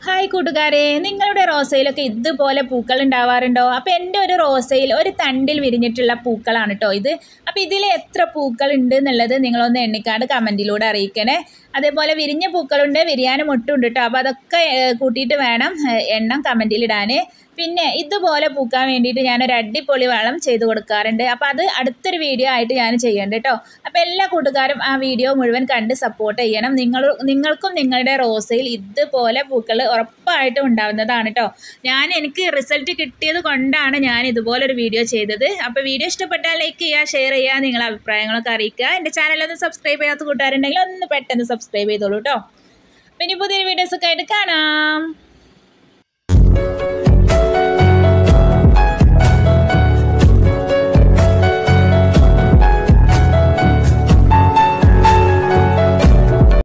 hi കൂട്ടുകാരെ നിങ്ങളുടെ റോസയിലൊക്കെ ഇതുപോലെ പൂക്കൾ ഉണ്ടാവാറുണ്ടോ അപ്പോൾ എൻ്റെ ഒരു റോസയിൽ ഒരു തണ്ടിൽ വിരിഞ്ഞിട്ടുള്ള പൂക്കളാണ് കേട്ടോ ഇത് അപ്പോൾ ഇതിൽ എത്ര പൂക്കൾ ഉണ്ട് എന്നുള്ളത് നിങ്ങളൊന്ന് എണ്ണിക്കാണ്ട് കമൻറ്റിലൂടെ അറിയിക്കണേ അതേപോലെ വിരിഞ്ഞ പൂക്കളുണ്ട് വിരിയാനും ഒട്ടുണ്ട് കേട്ടോ അപ്പോൾ അതൊക്കെ ഏഹ്, കൂട്ടിയിട്ട് വേണം ഏഹ്, എണ്ണം കമൻറ്റിലിടാൻ പിന്നെ ഇതുപോലെ പൂക്കാൻ വേണ്ടിയിട്ട് ഞാനൊരു അടിപൊളി വളം ചെയ്ത് കൊടുക്കാറുണ്ട് അപ്പോൾ അത് അടുത്തൊരു വീഡിയോ ആയിട്ട് ഞാൻ ചെയ്യുന്നുണ്ട് കേട്ടോ അപ്പോൾ എല്ലാ കൂട്ടുകാരും ആ വീഡിയോ മുഴുവൻ കണ്ട് സപ്പോർട്ട് ചെയ്യണം നിങ്ങൾ നിങ്ങൾക്കും നിങ്ങളുടെ റോസയിൽ ഇതുപോലെ പൂക്കൾ ഉറപ്പായിട്ടും ഉണ്ടാവുന്നതാണ് കേട്ടോ ഞാൻ എനിക്ക് റിസൾട്ട് കിട്ടിയത് കൊണ്ടാണ് ഞാൻ ഇതുപോലൊരു വീഡിയോ ചെയ്തത് അപ്പോൾ വീഡിയോ ഇഷ്ടപ്പെട്ടാൽ ലൈക്ക് ചെയ്യുക ഷെയർ ചെയ്യുക നിങ്ങളുടെ അഭിപ്രായങ്ങളൊക്കെ അറിയിക്കുക എൻ്റെ ചാനലൊന്ന് സബ്സ്ക്രൈബ് ചെയ്യാത്ത കൂട്ടുകാരുണ്ടെങ്കിൽ ഒന്ന് പെട്ടെന്ന് സബ്സ്ക്രൈബ് ചെയ്തോളൂ കേട്ടോ പിന്നെ പുതിയൊരു വീഡിയോസൊക്കെ ആയിട്ട് കാണാം